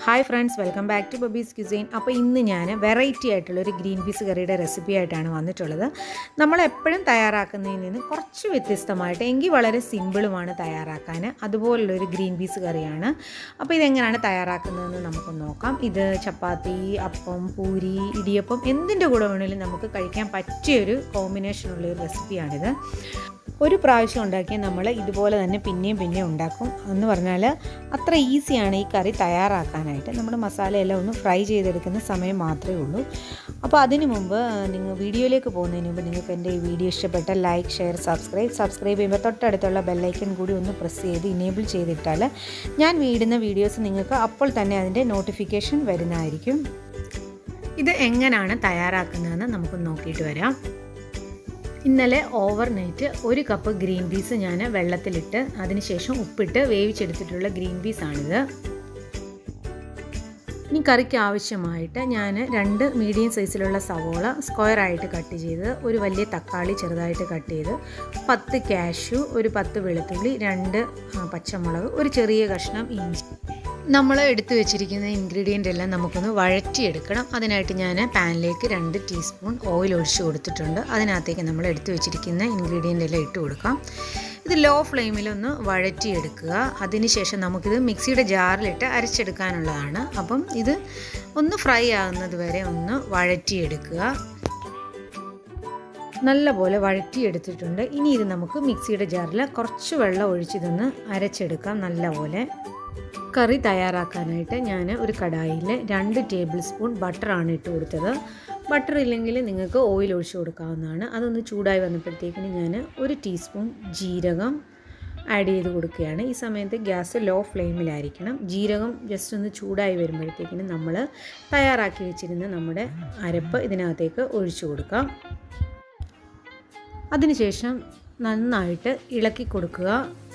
hi friends welcome back to Babees cuisine അപ്പോൾ ഇന്ന് ഞാൻ വെറൈറ്റി ആയിട്ടുള്ള ഒരു ഗ്രീൻ പീസ് കറിയുടെ റെസിപ്പി ആയിട്ടാണ് വന്നിട്ടുള്ളത് നമ്മൾ എപ്പോഴും തയ്യാറാക്കുന്നതിൽ നിന്ന് കുറച്ച് വ്യത്യസ്തമായിട്ട് എങ്കിൽ വളരെ സിമ്പിളുമാണ് തയ്യാറാക്കാൻ അതുപോലുള്ളൊരു ഗ്രീൻ പീസ് കറിയാണ് അപ്പോൾ ഇതെങ്ങനെയാണ് തയ്യാറാക്കുന്നതെന്ന് നമുക്ക് നോക്കാം ഇത് ചപ്പാത്തി അപ്പം പൂരി ഇടിയപ്പം എന്തിൻ്റെ കൂടെ വേണമെങ്കിലും നമുക്ക് കഴിക്കാൻ പറ്റിയൊരു കോമ്പിനേഷനുള്ള ഒരു റെസിപ്പിയാണിത് ഒരു പ്രാവശ്യം ഉണ്ടാക്കിയാൽ നമ്മൾ ഇതുപോലെ തന്നെ പിന്നെയും പിന്നെയും ഉണ്ടാക്കും എന്ന് പറഞ്ഞാൽ അത്ര ഈസിയാണ് ഈ കറി തയ്യാറാക്കാനായിട്ട് നമ്മൾ മസാലയെല്ലാം ഒന്ന് ഫ്രൈ ചെയ്തെടുക്കുന്ന സമയം മാത്രമേ ഉള്ളൂ അപ്പോൾ അതിനു മുമ്പ് നിങ്ങൾ വീഡിയോയിലേക്ക് പോകുന്നതിന് മുമ്പ് നിങ്ങൾക്ക് എൻ്റെ ഈ വീഡിയോ ഇഷ്ടപ്പെട്ട ലൈക്ക് ഷെയർ സബ്സ്ക്രൈബ് സബ്സ്ക്രൈബ് ചെയ്യുമ്പോൾ തൊട്ടടുത്തുള്ള ബെല്ലൈക്കൺ കൂടി ഒന്ന് പ്രസ് ചെയ്ത് ഇനേബിൾ ചെയ്തിട്ടാൽ ഞാൻ വീടുന്ന വീഡിയോസ് നിങ്ങൾക്ക് അപ്പോൾ തന്നെ അതിൻ്റെ നോട്ടിഫിക്കേഷൻ വരുന്നതായിരിക്കും ഇത് എങ്ങനെയാണ് തയ്യാറാക്കുന്നതെന്ന് നമുക്ക് നോക്കിയിട്ട് വരാം ഇന്നലെ ഓവർ നൈറ്റ് ഒരു കപ്പ് ഗ്രീൻ പീസ് ഞാൻ വെള്ളത്തിലിട്ട് അതിനുശേഷം ഉപ്പിട്ട് വേവിച്ചെടുത്തിട്ടുള്ള ഗ്രീൻ പീസാണിത് ഇനി കറിക്ക് ആവശ്യമായിട്ട് ഞാൻ രണ്ട് മീഡിയം സൈസിലുള്ള സവോള സ്ക്വയറായിട്ട് കട്ട് ചെയ്ത് ഒരു വലിയ തക്കാളി ചെറുതായിട്ട് കട്ട് ചെയ്ത് പത്ത് കാഷ്യു ഒരു പത്ത് വെളുത്തുള്ളി രണ്ട് പച്ചമുളക് ഒരു ചെറിയ കഷ്ണം ഇഞ്ചി നമ്മൾ എടുത്തു വെച്ചിരിക്കുന്ന ഇൻഗ്രീഡിയൻ്റ് എല്ലാം നമുക്കൊന്ന് വഴറ്റിയെടുക്കണം അതിനായിട്ട് ഞാൻ പാനിലേക്ക് രണ്ട് ടീസ്പൂൺ ഓയിൽ ഒഴിച്ച് കൊടുത്തിട്ടുണ്ട് അതിനകത്തേക്ക് നമ്മൾ എടുത്തു വെച്ചിരിക്കുന്ന ഇൻഗ്രീഡിയൻ്റ് എല്ലാം ഇട്ട് കൊടുക്കാം ഇത് ലോ ഫ്ലെയിമിലൊന്ന് വഴറ്റിയെടുക്കുക അതിനുശേഷം നമുക്കിത് മിക്സിയുടെ ജാറിലിട്ട് അരച്ചെടുക്കാനുള്ളതാണ് അപ്പം ഇത് ഒന്ന് ഫ്രൈ ആകുന്നത് വരെ ഒന്ന് വഴറ്റിയെടുക്കുക നല്ലപോലെ വഴറ്റിയെടുത്തിട്ടുണ്ട് ഇനി ഇത് നമുക്ക് മിക്സിയുടെ ജാറിൽ കുറച്ച് വെള്ളം ഒഴിച്ചിതൊന്ന് അരച്ചെടുക്കാം നല്ലപോലെ കറി തയ്യാറാക്കാനായിട്ട് ഞാൻ ഒരു കടായിൽ രണ്ട് ടേബിൾ സ്പൂൺ ബട്ടറാണ് ഇട്ട് കൊടുത്തത് ബട്ടർ ഇല്ലെങ്കിൽ നിങ്ങൾക്ക് ഓയിൽ ഒഴിച്ച് കൊടുക്കാവുന്നതാണ് അതൊന്ന് ചൂടായി വന്നപ്പോഴത്തേക്കിന് ഞാൻ ഒരു ടീസ്പൂൺ ജീരകം ആഡ് ചെയ്ത് കൊടുക്കുകയാണ് ഈ സമയത്ത് ഗ്യാസ് ലോ ഫ്ലെയിമിലായിരിക്കണം ജീരകം ജസ്റ്റ് ഒന്ന് ചൂടായി വരുമ്പോഴത്തേക്കിന് നമ്മൾ തയ്യാറാക്കി വെച്ചിരുന്ന നമ്മുടെ അരപ്പ് ഇതിനകത്തേക്ക് ഒഴിച്ചു കൊടുക്കാം അതിനുശേഷം നന്നായിട്ട് ഇളക്കി കൊടുക്കുക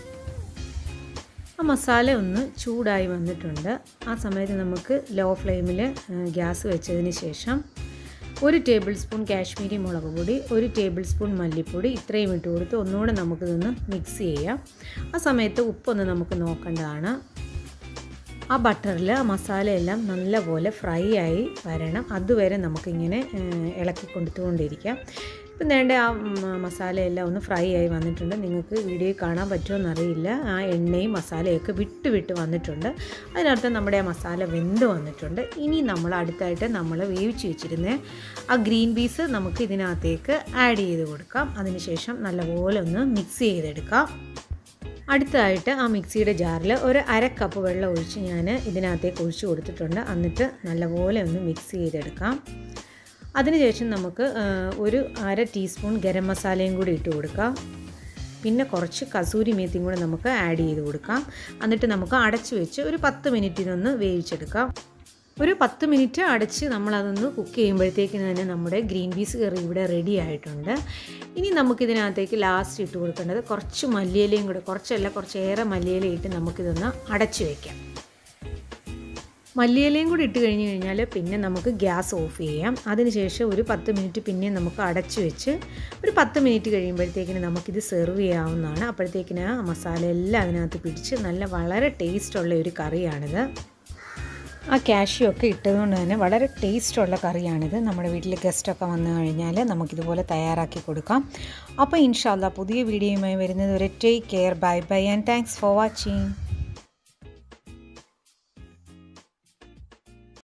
ആ മസാല ഒന്ന് ചൂടായി വന്നിട്ടുണ്ട് ആ സമയത്ത് നമുക്ക് ലോ ഫ്ലെയിമിൽ ഗ്യാസ് വെച്ചതിന് ശേഷം ഒരു ടേബിൾ സ്പൂൺ കാശ്മീരി മുളക് പൊടി ഒരു ടേബിൾ സ്പൂൺ മല്ലിപ്പൊടി ഇത്രയും ഇട്ട് കൊടുത്ത് ഒന്നുകൂടെ നമുക്കിതൊന്ന് മിക്സ് ചെയ്യാം ആ സമയത്ത് ഉപ്പൊന്ന് നമുക്ക് നോക്കേണ്ടതാണ് ആ ബട്ടറിൽ ആ മസാലയെല്ലാം നല്ലപോലെ ഫ്രൈ ആയി വരണം അതുവരെ നമുക്കിങ്ങനെ ഇളക്കി കൊടുത്തുകൊണ്ടിരിക്കാം ഇപ്പം വേണ്ട ആ മസാലയെല്ലാം ഒന്ന് ഫ്രൈ ആയി വന്നിട്ടുണ്ട് നിങ്ങൾക്ക് വീഡിയോയിൽ കാണാൻ പറ്റുമോ എന്നറിയില്ല ആ എണ്ണയും മസാലയൊക്കെ വിട്ട് വിട്ട് വന്നിട്ടുണ്ട് അതിനർത്ഥം നമ്മുടെ ആ മസാല വെന്ത് വന്നിട്ടുണ്ട് ഇനി നമ്മൾ അടുത്തായിട്ട് നമ്മൾ വേവിച്ച് വെച്ചിരുന്ന ആ ഗ്രീൻ പീസ് നമുക്ക് ഇതിനകത്തേക്ക് ആഡ് ചെയ്ത് കൊടുക്കാം അതിനുശേഷം നല്ലപോലെ ഒന്ന് മിക്സ് ചെയ്തെടുക്കാം അടുത്തതായിട്ട് ആ മിക്സിയുടെ ജാറിൽ ഒരു അര കപ്പ് വെള്ളം ഒഴിച്ച് ഞാൻ ഇതിനകത്തേക്ക് ഒഴിച്ച് കൊടുത്തിട്ടുണ്ട് എന്നിട്ട് നല്ലപോലെ ഒന്ന് മിക്സ് ചെയ്തെടുക്കാം അതിനുശേഷം നമുക്ക് ഒരു അര ടീസ്പൂൺ ഗരം മസാലയും കൂടി ഇട്ട് കൊടുക്കാം പിന്നെ കുറച്ച് കസൂരി മേത്തിയും കൂടെ നമുക്ക് ആഡ് ചെയ്ത് കൊടുക്കാം എന്നിട്ട് നമുക്ക് അടച്ചു വെച്ച് ഒരു പത്ത് മിനിറ്റിനൊന്ന് വേവിച്ചെടുക്കാം ഒരു പത്ത് മിനിറ്റ് അടച്ച് നമ്മളതൊന്ന് കുക്ക് ചെയ്യുമ്പോഴത്തേക്കിന് തന്നെ നമ്മുടെ ഗ്രീൻ പീസ് കറി ഇവിടെ റെഡി ആയിട്ടുണ്ട് ഇനി നമുക്കിതിനകത്തേക്ക് ലാസ്റ്റ് ഇട്ട് കൊടുക്കേണ്ടത് കുറച്ച് മല്ലിയിലയും കൂടെ കുറച്ചല്ല കുറച്ചേറെ മല്ലിയില ഇട്ട് നമുക്കിതൊന്ന് അടച്ചു വയ്ക്കാം മല്ലിയിലയും കൂടി ഇട്ട് കഴിഞ്ഞ് കഴിഞ്ഞാൽ പിന്നെ നമുക്ക് ഗ്യാസ് ഓഫ് ചെയ്യാം അതിനുശേഷം ഒരു പത്ത് മിനിറ്റ് പിന്നെ നമുക്ക് അടച്ചു വെച്ച് ഒരു പത്ത് മിനിറ്റ് കഴിയുമ്പോഴത്തേക്കിന് നമുക്കിത് സെർവ് ചെയ്യാവുന്നതാണ് അപ്പോഴത്തേക്കിന് ആ മസാല എല്ലാം അതിനകത്ത് പിടിച്ച് നല്ല വളരെ ടേസ്റ്റുള്ള ഒരു കറിയാണിത് ആ കാഷ്യൂ ഒക്കെ ഇട്ടതുകൊണ്ട് തന്നെ വളരെ ടേസ്റ്റുള്ള കറിയാണിത് നമ്മുടെ വീട്ടിൽ ഗസ്റ്റൊക്കെ വന്നു കഴിഞ്ഞാൽ നമുക്കിതുപോലെ തയ്യാറാക്കി കൊടുക്കാം അപ്പോൾ ഇൻഷാല്ല പുതിയ വീഡിയോയുമായി വരുന്നത് ഒരു take care bye bye and thanks for watching